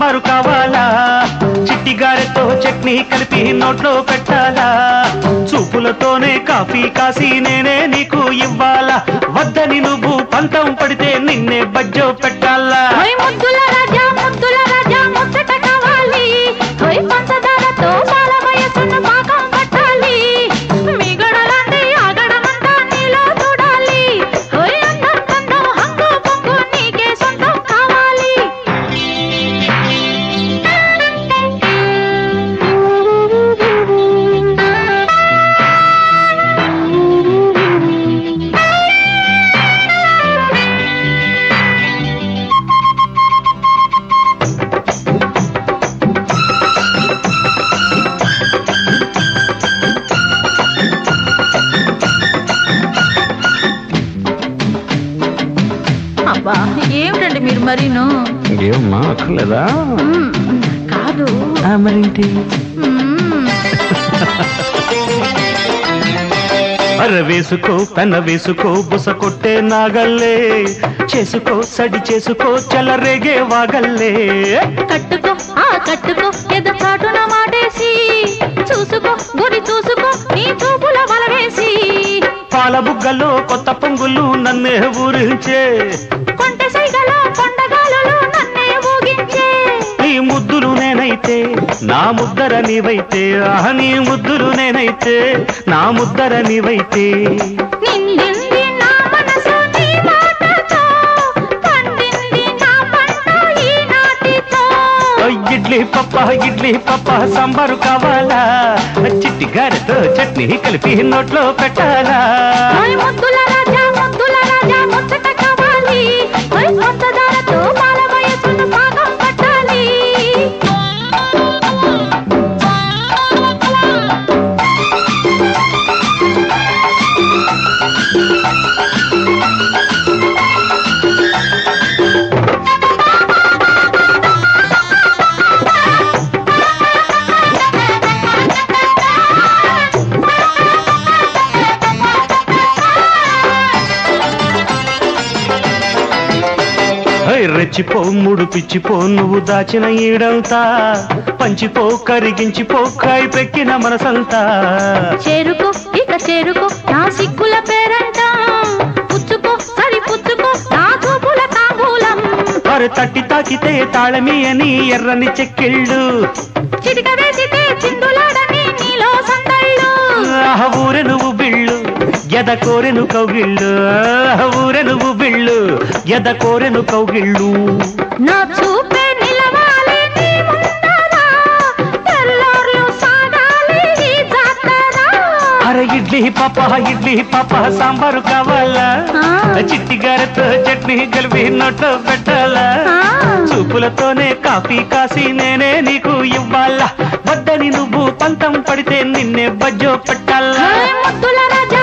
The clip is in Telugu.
సాంబారు కావాలా చిట్టి గారెతో చట్నీ కలిపి నోట్లో పెట్టాలా చూపులతోనే కాఫీ కాసి నేనే నీకు ఇవ్వాలా వద్దని నువ్వు పంతం పడితే నిన్నే బజ్జో పెట్టాలా హోయ్ ముద్దుల రాజా ముద్దుల రాజా ముచ్చట కావాలి హోయ్ పంచదారతో పాల వయసును పాకం పట్టాలి మిగడలంది ఆగడమంతా నీలో చూడాలి హోయ్ అందం కందం హంగు పొంగు నీకే సొంతం కావాలి అబ్బా ఏమిటండి మీరు మరీను ఏమమ్మా అక్కర్లేదా మ్మ్, కాదు మరేంటి మ్మ్. అర వేసుకో పెన వేసుకో బుస కొట్టే నాగల్లే చేసుకో సడి చేసుకో చలరేగే వాగల్లే కట్టుకో ఆ కట్టుకో ఎద చాటున మాటేసి చూసుకో గురి చూసుకో నీ చూపుల వలవేసి పాల బుగ్గలో కొత్త పొంగులు నన్నే ఊరించే కొంటె సైగలో కొండగాలులు నన్నే ఊగించే నీ ముద్దులు నేనైతే నా ముద్దర నీవైతే ఆహ నీ ముద్దులు నేనైతే నా ముద్దర నీవైతే నిండింది నా మనసు నీ మాటతో పండింది నా పంట ఈ నాటితో ఓ ఇడ్లీ పప్ప ఇడ్లీ పప్ప సాంబారు కావాలా చిట్టి గారెతో చట్నీ కలిపి నోట్లో పెట్టాలా ఓయ్ ముద్దుల రాజా ముద్దుల రాజా ముచ్చట కావాలి ఓయ్ పంచదారతో పాల వయసును పాకం పట్టాలి హై, రెచ్చిపో ముడు పిచ్చిపో నువ్వు దాచిన ఈడంతా పంచిపో కరిగించిపో కాయి పెక్కిన మనసంతా చేరుకో ఇక చేరుకో నా సిగ్గుల పేరంట పుచ్చుకో సరి పుచ్చుకో నా చూపుల తాంబూలం వారు తట్టి తాకితే తాళమి అని ఎర్రని చెక్కిళ్ళు చిటిక వేసితే చిందులాడని నీలో సందళ్ళు ఆహ ఊరె నువ్వు బిళ్ళు ఎద కోరెను కౌగిళ్ళు ఆహ ఊరె నువ్వు బిళ్ళు ఎద కోరెను కౌగిళ్ళు నా చూపే నిలవాలి నీ ముందర తెల్లార్లు సాగాలి ఈ జాతర అరే ఇడ్లీ పాప ఇడ్లీ పాప సాంబారు కావాలా ఆ. చిట్టి గారెతో చట్నీ కలిపి నోట్లో పెట్టాలా ఆ. చూపులతోనే కాఫీ కాసి నేనే నీకు ఇవ్వాలా వద్దని నువ్వు పంతం పడితే నిన్నే బజ్జో పెట్టాలా ఓయ్ ముద్దుల రాజా